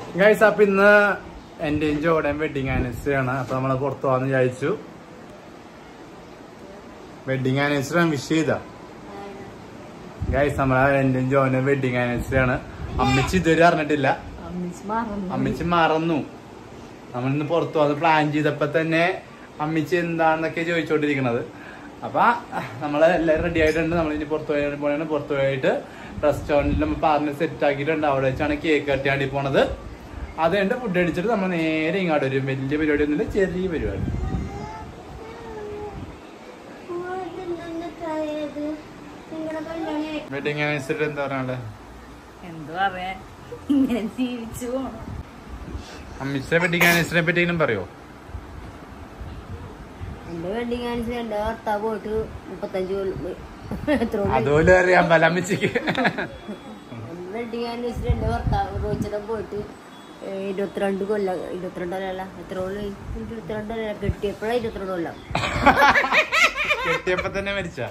Guys അപ്പൊ ഇന്ന് എന്റെയും ജോഡൻ വെഡിങ് ആനിവേഴ്സറി ആണ് അപ്പൊ നമ്മള് പുറത്തു പോവാന്ന് വിചാരിച്ചു വെഡിങ് ആനിവേഴ്സറി വിഷ് ചെയ്ത ഗൈസ് നമ്മളെ എന്റെയും ജോനും വെഡിങ് ആനിവേഴ്സറി ആണ് അമ്മച്ചി ഇതുവരെ അറിഞ്ഞിട്ടില്ല അമ്മച്ചി മറന്നു നമ്മളിന്ന് പുറത്തു വന്ന് പ്ലാൻ ചെയ്തപ്പോ തന്നെ അമ്മച്ചി എന്താന്നൊക്കെ ചോദിച്ചോണ്ടിരിക്കണത് അപ്പൊ നമ്മള് എല്ലാവരും റെഡി ആയിട്ടുണ്ട് നമ്മൾ ഇനി പുറത്തു പോയി പോയാണ് പുറത്തു പോയിട്ട് റെസ്റ്റോറന്റിൽ നമ്മൾ പറഞ്ഞ് സെറ്റ് ആക്കിയിട്ടുണ്ട് അവിടെ വെച്ചാണ് കേക്ക് കട്ടിയാണ്ടി പോണത് അത് കഴിഞ്ഞ് ഫുഡ് അടിച്ചിട്ട് നമ്മൾ നേരെ ഇങ്ങോട്ട് വരും വലിയ പരിപാടി ഒന്നുമില്ല ചെറിയ പരിപാടി വെഡിങ് ആനിവേഴ്സറി എന്താ പറയാനുള്ളത് എന്ത് പറയാ ഇങ്ങനെ ജീവിച്ചു പോണം അമ്മച്ചിയുടെ വെഡിങ് ആനിവേഴ്സറിനെ പറ്റിയെങ്കിലും പറയോ എന്റെ വെഡിങ് ആനിവേഴ്സറി എന്റെ ഭർത്താവ് പോയിട്ട് മുപ്പത്തഞ്ച് കൊല്ലം എത്ര കൊല്ലം അതുപോലെ അറിയാൻ പല അമ്മച്ചിക്ക് വെഡിങ് ആനിവേഴ്സറി എന്റെ ഭർത്താവ് റോച്ചടം പോയിട്ട് ഏ, ഇരുപത്തിരണ്ട് കൊല്ലം ഇരുപത്തിരണ്ടല്ല എത്ര കൊല്ലം ഇരുപത്തിരണ്ടല്ല കെട്ടിയപ്പോഴാ ഇരുപത്തിരണ്ട് കൊല്ലം കെട്ടിയപ്പോ തന്നെ മരിച്ച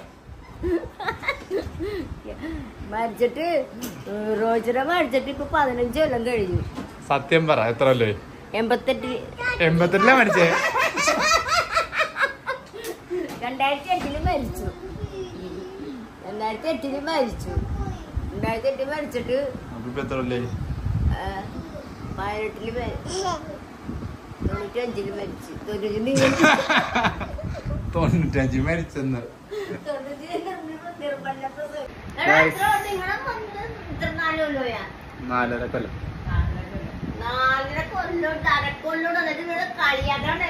മരിച്ചിട്ട് റോച്ചട മരിച്ചിട്ട് ഇപ്പൊ പതിനഞ്ച് കൊല്ലം കഴിഞ്ഞു സത്യം പറ എത്ര അല്ലേ എൺപത്തെട്ട് എൺപത്തെട്ടിലാ മരിച്ചേ രണ്ടായിരത്തി എട്ടില് മരിച്ചു രണ്ടായിരത്തി എട്ടില് മരിച്ചു രണ്ടായിരത്തി എട്ടിൽ മരിച്ചിട്ട് അപ്പൊ ഇപ്പൊ എത്ര അല്ലേ ആ, പതിനെട്ടില് മരിച്ചു തൊണ്ണൂറ്റി അഞ്ചില് മരിച്ചു തൊണ്ണൂറ്റി തൊണ്ണൂറ്റഞ്ച് മരിച്ചെന്ന് Guys. നാലര കൊല്ലം നാലര കൊല്ലോട്ട് അരക്കൊല്ലോട്ട് എന്നിട്ട് ഇവിടെ കളിയാക്കാണ്ട്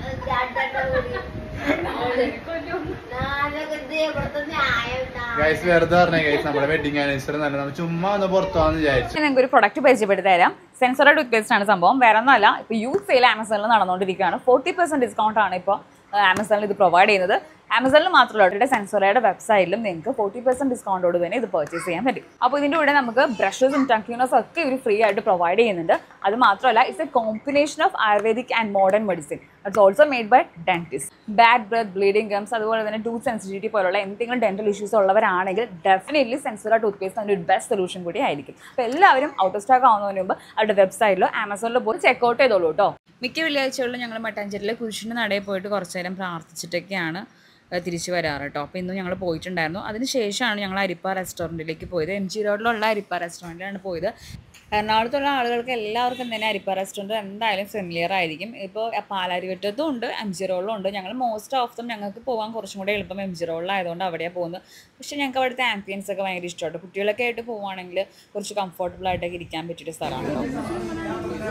നാലര ഇവിടുത്തെ ന്യായം ഗൈസ് വെറുതെ പറഞ്ഞ ഗൈസ് നമ്മുടെ വെഡിങ് ആനിവേഴ്സറി നല്ല നമ്മൾ ചുമ്മാ ഒന്ന് പുറത്തു പോകാന്ന് വിചാരിച്ചു നിങ്ങൾക്ക് ഒരു പ്രൊഡക്റ്റ് പരിചയപ്പെടുത്തി തരാം സെൻസറ ടൂത്ത് പേസ്റ്റ് ആണ് സംഭവം വേറെ ഒന്നുമല്ല ഇപ്പോൾ യൂത്ത് സെയിൽ ആമസോണിൽ നടന്നുകൊണ്ടിരിക്കുകയാണ് ഫോർട്ടി പെർസെന്റ് ഡിസ്കൗണ്ട് ആണ് ഇപ്പോൾ ആമസോണിൽ ഇത് പ്രൊവൈഡ് ചെയ്യുന്നത് ആമസോണിൽ മാത്രമല്ല അവരുടെ സെൻസോറയുടെ വെബ്സൈറ്റിലും നിങ്ങൾക്ക് ഫോർട്ടി പെർസെന്റ് ഡിസ്കൗണ്ടോട് തന്നെ ഇത് പർച്ചേസ് ചെയ്യാൻ പറ്റും അപ്പോൾ ഇതിൻ്റെ കൂടെ നമുക്ക് ബ്രഷസും ടങ്കിനോസ് ഒക്കെ ഇവർ ഫ്രീ ആയിട്ട് പ്രൊവൈഡ് ചെയ്യുന്നുണ്ട് അത് മാത്രമല്ല it's a combination of ayurvedic and modern medicine it's also made by dentist bad breath bleeding gums അതുപോലെ തന്നെ ടൂത്ത് സെൻസിറ്റിവിറ്റി പോലുള്ള എന്തെങ്കിലും ഡെന്റൽ ഇഷ്യൂസ് ഉള്ളവരാണെങ്കിൽ ഡെഫിനറ്റ്ലി സെൻസുറ ടൂത്ത് പേസ്റ്റ് അതിൻ്റെ ഒരു ബെസ്റ്റ് സൊല്യൂഷൻ കൂടി ആയിരിക്കും അപ്പോൾ എല്ലാവരും ഔട്ട് ഓഫ് സ്റ്റോക്ക് ആവുന്നതിന് മുമ്പ് അവരുടെ വെബ്സൈറ്റിലോ ആമസോണിലോ പോയി ചെക്കൗട്ട് ചെയ്തോളൂ കേട്ടോ മിക്ക വെള്ളിയാഴ്ചകളിലും ഞങ്ങൾ മട്ടാഞ്ചേരിയിലെ കുരിശിൻ്റെ നടയിൽ പോയിട്ട് കുറച്ച് നേരം പ്രാർത്ഥിച്ചിട്ടൊക്കെയാണ് ഏഹ് തിരിച്ചു വരാറ് കേട്ടോ അപ്പോൾ ഇന്ന് ഞങ്ങൾ പോയിട്ടുണ്ടായിരുന്നു അതിന് ശേഷമാണ് ഞങ്ങൾ അരിപ്പ റെസ്റ്റോറൻറ്റിലേക്ക് പോയത് എം ജി റോഡിലുള്ള അരിപ്പ റെസ്റ്റോറൻറ്റിലാണ് പോയത് എറണാകുളത്തുള്ള ആളുകൾക്ക് എല്ലാവർക്കും തന്നെ അരിപ്പ റെസ്റ്റോറൻറ്റ് എന്തായാലും ഫെമിലിയർ ആയിരിക്കും ഇപ്പോൾ പാലാരിവട്ടത്തും ഉണ്ട് എം ജി റോഡിലും ഉണ്ട് ഞങ്ങൾ മോസ്റ്റ് ഓഫ് ദം ഞങ്ങൾക്ക് പോകാൻ കുറച്ചും കൂടെ എളുപ്പം എം ജി റോഡിലായതുകൊണ്ട് അവിടെയാണ് പോകുന്നത് പക്ഷേ ഞങ്ങൾക്ക് അവിടുത്തെ ആംബിയൻസ് ഒക്കെ ഭയങ്കര ഇഷ്ടമാണ് കുട്ടികളൊക്കെ ആയിട്ട് പോവുകയാണെങ്കിൽ കുറച്ച് കംഫർട്ടബിൾ ആയിട്ടൊക്കെ ഇരിക്കാൻ പറ്റിയൊരു സ്ഥലമാണ് കേട്ടോ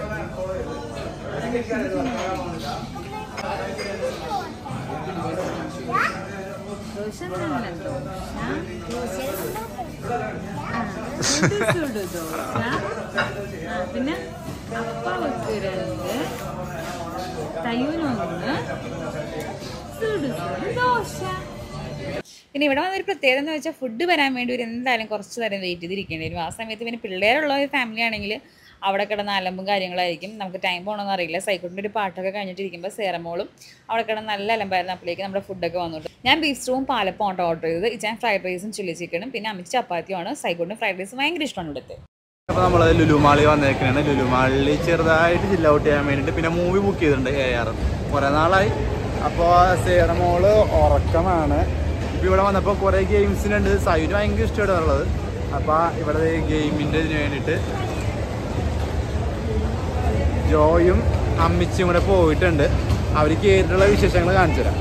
പിന്നെ അപ്പ വെക്കുരണ്ട് തയ്യൂനൊന്ന് സുടു സുടു ദോശ പിന്നെ ഇവിടെ വന്നൊരു പ്രത്യേകത എന്ന് വെച്ചാൽ ഫുഡ് വരാൻ വേണ്ടി ഒരു എന്തായാലും കുറച്ച് നേരം വെയിറ്റ് ചെയ്തിരിക്കേണ്ടി വരും ആ സമയത്ത് പിന്നെ പിള്ളേരുള്ള ഒരു ഫാമിലി ആണെങ്കിൽ അവിടെ കിടന്ന അലമ്പും കാര്യങ്ങളായിരിക്കും നമുക്ക് ടൈം പോകണമെന്ന് അറിയില്ല സൈക്കിളിൻ്റെ ഒരു പാട്ടൊക്കെ കഴിഞ്ഞിട്ടിരിക്കുമ്പോൾ സേറമോളും അവിടെ കിടന്ന് നല്ല അലമ്പായിരുന്നു അപ്പോഴേക്ക് നമ്മുടെ ഫുഡൊക്കെ വന്നിട്ട് ഞാൻ ബീഫ് സ്റ്റൂവും പാലപ്പം ഓട്ടോ ഓർഡർ ചെയ്തത് ഇച്ചാൻ ഫ്രൈഡ് റൈസും ചില്ലി ചിക്കനും പിന്നെ അമിച്ച് ചപ്പാത്തിയുമാണ് സൈക്കിളിന് ഫ്രൈഡ് റൈസ് ഭയങ്കര ഇഷ്ടമാണ് ഇവിടുത്തെ അപ്പൊ നമ്മള് ലുലുമാളി വന്നേക്കാണ് ലുലുമാളി ചെറുതായിട്ട് ജില്ല ഔട്ട് ചെയ്യാൻ വേണ്ടിട്ട് പിന്നെ മൂവി ബുക്ക് ചെയ്തിട്ടുണ്ട് എ ആർ കുറെ നാളായി അപ്പൊ സേറമോള് ഉറക്കമാണ് ഇപ്പൊ ഇവിടെ വന്നപ്പോ കുറെ ഗെയിംസിനുണ്ട് സൈഡ് ഭയങ്കര ഇഷ്ടമായിട്ടുള്ളത് അപ്പൊ ഇവിടെ ഗെയിമിന്റെ ഇതിന് വേണ്ടിട്ട് ജോയും അമ്മിച്ചും കൂടെ പോയിട്ടുണ്ട് അവർ കയറിയിട്ടുള്ള വിശേഷങ്ങൾ കാണിച്ചു തരാം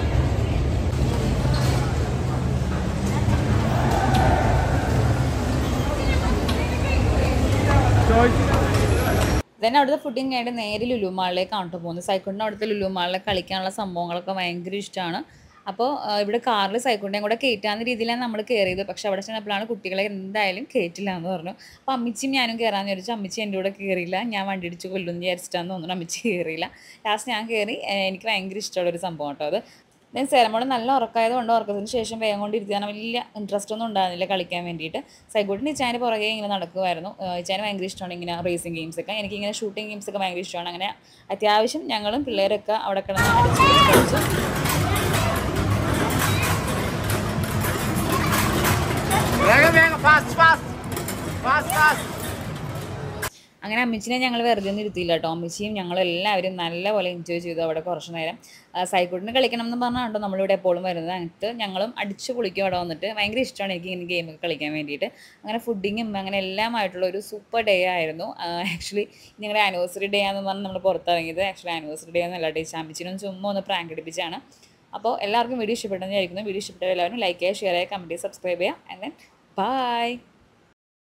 ജോയ് then അവിടുത്തെ ഫുഡിങ് കഴിഞ്ഞിട്ട് നേരെ ലുലുമാളിലേക്കാണ് കേട്ടോ പോകുന്നത് സൈക്കിളിൻ്റെ അവിടുത്തെ ലുലുമാളിലെ കളിക്കാനുള്ള സംഭവങ്ങളൊക്കെ ഭയങ്കര ഇഷ്ടമാണ് അപ്പോൾ ഇവിടെ കാറിൽ സൈക്കിളിൻ്റെയും കൂടെ കയറ്റാവുന്ന രീതിയിലാണ് നമ്മൾ കയറിയത് പക്ഷെ അവിടെ ചെന്നപ്പോഴാണ് കുട്ടികളെ എന്തായാലും കയറ്റില്ല എന്ന് പറഞ്ഞു അപ്പോൾ അമ്മിച്ചിയും ഞാനും കയറാമെന്ന് വിചാരിച്ചു അമ്മിച്ചി എൻ്റെ കൂടെ കയറിയില്ല ഞാൻ വണ്ടി ഇടിച്ച് കൊല്ലുമെന്ന് വിചാരിച്ചിട്ടാന്ന് തോന്നുന്നു അമ്മിച്ചി കയറിയില്ല ലാസ്റ്റ് ഞാൻ കയറി ഏഹ് എനിക്ക് ഭയങ്കര ഇഷ്ടമുള്ള ഒരു സംഭവം കേട്ടോ അത് ദെൻ സേരമോള് നല്ല ഉറക്കായത് കൊണ്ട് ഉറക്കത്തിന് ശേഷം വേഗം കൊണ്ട് ഇരുത്താൻ വലിയ ഇൻട്രസ്റ്റ് ഒന്നും ഉണ്ടായിരുന്നില്ല കളിക്കാൻ വേണ്ടിയിട്ട് സൈക്കോട്ടിന് ഇച്ചാന് പുറകെ ഇങ്ങനെ നടക്കുമായിരുന്നു ഏഹ് ഇച്ചാന് ഭയങ്കര ഇഷ്ടമാണ് ഇങ്ങനെ റേസിംഗ് ഗെയിംസ് ഒക്കെ എനിക്ക് ഇങ്ങനെ ഷൂട്ടിംഗ് ഗെയിംസ് ഒക്കെ ഭയങ്കര ഇഷ്ടമാണ് അങ്ങനെ അത്യാവശ്യം ഞങ്ങളും പിള്ളേരൊക്കെ അവിടെ കിടന്ന് അടിച്ച് പൊളിച്ച് കളിച്ചു വേഗം വേഗം ഫാസ്റ്റ് ഫാസ്റ്റ് ഫാസ്റ്റ് ഫാസ്റ്റ് അങ്ങനെ അമ്മച്ചിനെ ഞങ്ങൾ വെറുതെ ഒന്നും ഇരുത്തിയില്ല കേട്ടോ അമ്മച്ചിയും ഞങ്ങളെല്ലാവരും നല്ലപോലെ എൻജോയ് ചെയ്തു അവിടെ കുറച്ച് നേരം സൈക്കോട്ടിന് കളിക്കണം എന്ന് പറഞ്ഞാണ് നമ്മളിവിടെ എപ്പോഴും വരുന്നത് എന്നിട്ട് ഞങ്ങളും അടിച്ച് പൊളിക്കും അവിടെ വന്നിട്ട് ഭയങ്കര ഇഷ്ടമാണ് എനിക്ക് ഇങ്ങനെ ഗെയിമൊക്കെ കളിക്കാൻ വേണ്ടിയിട്ട് അങ്ങനെ ഫുഡിങ്ങും അങ്ങനെ എല്ലാമായിട്ടുള്ള ഒരു സൂപ്പർ ഡേ ആയിരുന്നു ആക്ച്വലി ഞങ്ങളുടെ ആനിവേഴ്സറി ഡേ ആണെന്ന് പറഞ്ഞ് നമ്മൾ പുറത്തിറങ്ങിയത് ആക്ച്വലി ആനിവേഴ്സറി ഡേ എന്നല്ല ഡേ ചാമ്പിച്ചിനും ചുമ്മാ ഒന്ന് പ്രാങ്ക് അടിപ്പിച്ചാണ് അപ്പോൾ എല്ലാവർക്കും വീഡിയോ ഇഷ്ടപ്പെട്ടെന്ന് വിചാരിക്കുന്നു വീഡിയോ ഇഷ്ടപ്പെട്ട എല്ലാവരും ലൈക്ക് ചെയ്യുക ഷെയർ ചെയ്യുക കമൻറ്റ് ചെയ്യുക സബ്സ്ക്രൈബ് ചെയ്യുക ആൻഡ് ദെൻ ബൈ